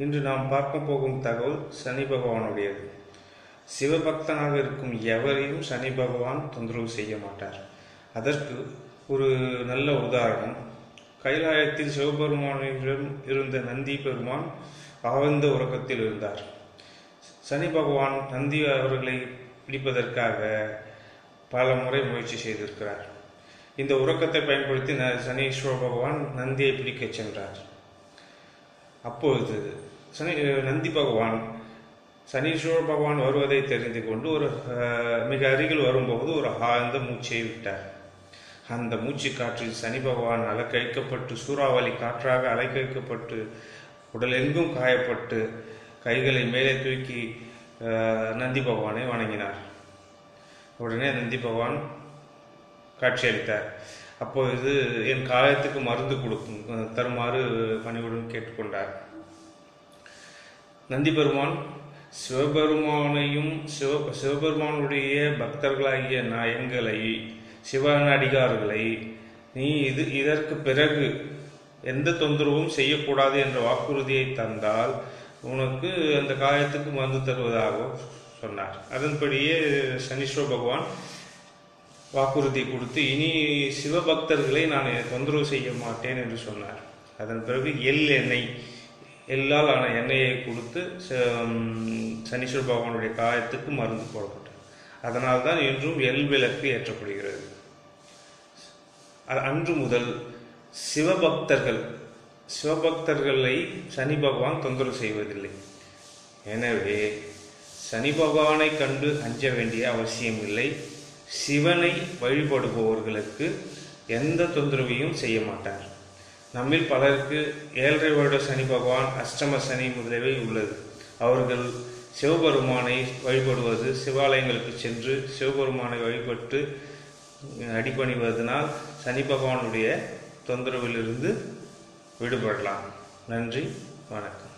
இன்று நாம் பார்க்க போகும் தகவல் சனி பகவானுடையது சிவபக்தனாக இருக்கும் எவரையும் சனி பகவான் தொந்தரவு செய்ய மாட்டார் அதற்கு ஒரு நல்ல உதாரணம் கைலாயத்தில் சிவபெருமானிடம் இருந்த நந்தி பெருமான் ஆழ்ந்த உறக்கத்தில் இருந்தார் சனி பகவான் நந்தி அவர்களை பிடிப்பதற்காக பல முறை முயற்சி செய்திருக்கிறார் இந்த உறக்கத்தை பயன்படுத்தி ந- சனீஸ்வர பகவான் நந்தியை பிடிக்கச் சென்றார் அப்பொழுது சனி நந்தி பகவான் சனீஸ்வர பகவான் வருவதை தெரிந்து கொண்டு ஒரு அஹ், மிக அருகில் வரும்போது ஒரு ஆழ்ந்த மூச்சை விட்டார் அந்த மூச்சு காற்றில் சனி பகவான் அலக்கழிக்கப்பட்டு சூறாவளி காற்றாக அலைக்கழிக்கப்பட்டு உடலெங்கும் காயப்பட்டு கைகளை மேலே தூக்கி அஹ், நந்தி பகவானை வணங்கினார் உடனே நந்தி பகவான் காட்சியளித்தார் அப்பொழுது என் காயத்துக்கு மருந்து கொடுக்கும் அஹ், தருமாறு பணிவுடன் கேட்டுக்கொண்டார் நந்தி பெருமான் சிவபெருமானையும் சிவ சிவபெருமானுடைய பக்தர்களாகிய நாயங்களை சிவனடிகார்களை நீ இது இதற்கு பிறகு எந்த தொந்தரவும் செய்யக்கூடாது என்ற வாக்குறுதியை தந்தால் உனக்கு அந்த காயத்துக்கு மருந்து தருவதாக சொன்னார் அதன்படியே சனீஸ்வர பகவான் வாக்குறுதி கொடுத்து இனி சிவபக்தர்களை நான் தொந்தரவு செய்ய மாட்டேன் என்று சொன்னார் அதன் பிறகு எள் எண்ணெய் எள்ளால் ஆன எண்ணெயை கொடுத்து ச- ம், சனீஸ்வர பகவானுடைய காயத்துக்கு மருந்து போடப்பட்டது அதனால் தான் இன்றும் எள் விளக்கு ஏற்றப்படுகிறது அ- அன்று முதல் சிவபக்தர்கள் சிவபக்தர்களை சனி பகவான் தொந்தரவு செய்வதில்லை எனவே சனி பகவானை கண்டு அஞ்ச வேண்டிய அவசியமில்லை சிவனை வழிபடுபவர்களுக்கு எந்த தொந்தரவையும் செய்ய மாட்டார் நம்மில் பலருக்கு ஏழரை வருட சனி பகவான் அஷ்டம சனி முதலியவை உள்ளது அவர்கள் சிவபெருமானை வழிபடுவது சிவாலயங்களுக்கு சென்று சிவபெருமானை வழிபட்டு அடிபணிவதனால் சனி பகவானுடைய தொந்தரவிலிருந்து விடுபடலாம் நன்றி வணக்கம்